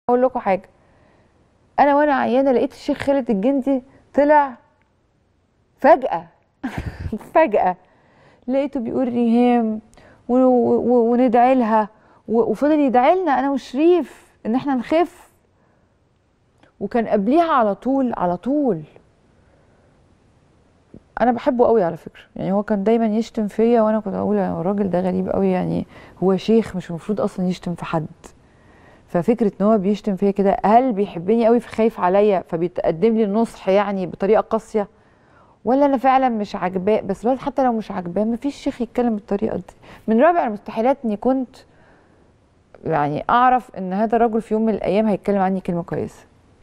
اقول لكم حاجه انا وانا عيانه لقيت الشيخ خالد الجندي طلع فجاه فجاه لقيته بيقول ريهام و- و- وندعي لها و- وفضل يدعي لنا انا وشريف ان احنا نخف وكان قبليها على طول على طول انا بحبه قوي على فكره يعني هو كان دايما يشتم فيا وانا كنت اقول يا الراجل ده غريب قوي يعني هو شيخ مش المفروض اصلا يشتم في حد ففكره ان هو بيشتم فيا كده هل بيحبني قوي فخايف عليا فبيتقدم لي النصح يعني بطريقه قاسيه ولا انا فعلا مش عاجباه بس الواحد حتى لو مش عاجباه مفيش شيخ يتكلم بالطريقه دي من رابع المستحيلات اني كنت يعني اعرف ان هذا الرجل في يوم من الايام هيتكلم عني كلمه كويسه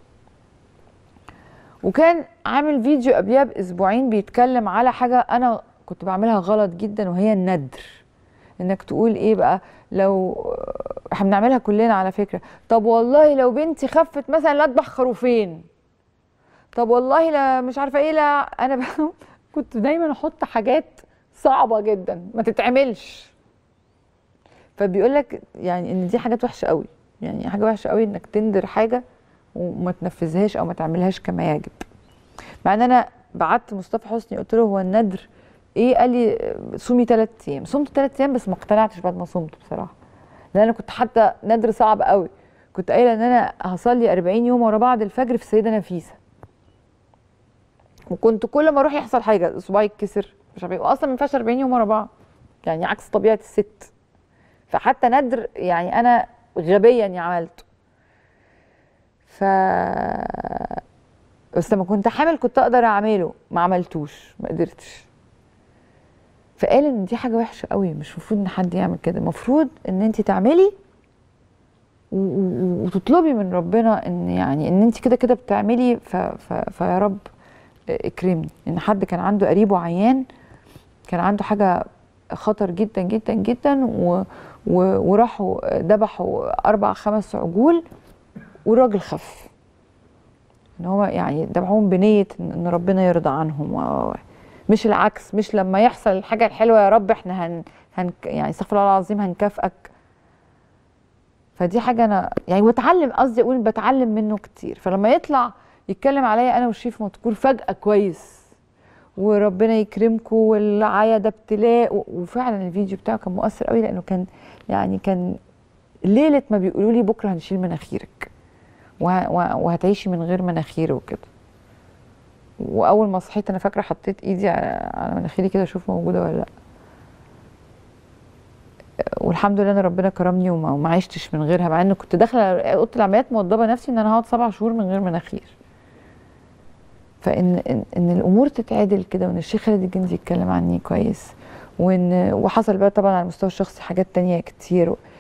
وكان عامل فيديو قبلها باسبوعين بيتكلم على حاجه انا كنت بعملها غلط جدا وهي الندر انك تقول ايه بقى لو احنا بنعملها كلنا على فكره طب والله لو بنتي خفت مثلا لا اذبح خروفين طب والله لا مش عارفه ايه لا انا بقى كنت دايما احط حاجات صعبه جدا ما تتعملش فبيقول لك يعني ان دي حاجات وحشه قوي يعني حاجه وحشه قوي انك تندر حاجه وما تنفذهاش او ما تعملهاش كما يجب مع ان انا بعت مصطفى حسني قلت له هو الندر ايه قال لي آه، صومي ثلاث ايام صمت ثلاث ايام بس ما اقتنعتش بعد ما صمت بصراحه لان انا كنت حتى ندر صعب قوي كنت قايله ان انا هصلي 40 يوم ورا بعض الفجر في السيده نفيسه وكنت كل ما اروح يحصل حاجه صباعي يتكسر مش عارفه ايه واصلا ما ينفعش 40 يوم ورا بعض يعني عكس طبيعه الست فحتى ندر يعني انا غبيا يعني عملته ف بس لما كنت حامل كنت اقدر اعمله ما عملتوش ما قدرتش فقال ان دي حاجه وحشه قوي مش المفروض ان حد يعمل كده المفروض ان انت تعملي و- و- وتطلبي من ربنا ان يعني ان انت كده كده بتعملي ف... ف... فيا رب اكرمني ان حد كان عنده قريبه عيان كان عنده حاجه خطر جدا جدا جدا و... و... وراحوا ذبحوا اربع خمس عجول والراجل خف ان هو يعني ذبحوهم بنيه ان إن ربنا يرضى عنهم و... مش العكس مش لما يحصل الحاجه الحلوه يا رب احنا هن, هن... يعني استغفر الله العظيم هنكافئك فدي حاجه انا يعني بتعلم قصدي اقول بتعلم منه كتير فلما يطلع يتكلم عليا انا وشريف مذكور فجاه كويس وربنا يكرمكم والعيا ده ابتلاء و- وفعلا الفيديو بتاعه كان مؤثر قوي لانه كان يعني كان ليله ما بيقولوا لي بكره هنشيل مناخيرك وه- وه- وهتعيشي من غير مناخير وكده واول ما صحيت انا فاكره حطيت ايدي على على مناخيري كده اشوف موجوده ولا لا والحمد لله ان ربنا كرمني وما وما عشتش من غيرها مع ان كنت داخله اوضه العمليات موضبه نفسي ان انا هقعد سبع شهور من غير مناخير فان ان, إن الامور تتعدل كده وان الشيخ خالد الجندي يتكلم عني كويس وان وحصل بقى طبعا على المستوى الشخصي حاجات تانية كتير